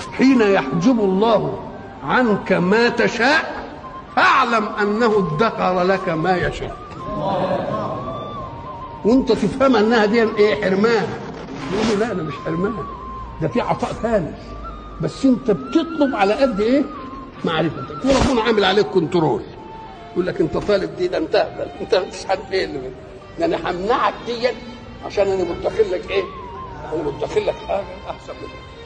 حين يحجب الله عنك ما تشاء فاعلم انه ادخر لك ما يشاء وانت تفهم انها دي ايه حرمان يقول له لا انا مش حرمان ده في عطاء ثاني بس انت بتطلب على قد ايه معرفتك وربنا عامل عليك كنترول يقول لك انت طالب دي ده انت اهبل انت مش عارف ايه اللي ده انا همنعك دي عشان انا مدخر لك ايه؟ انا مدخر لك حاجه احسن منك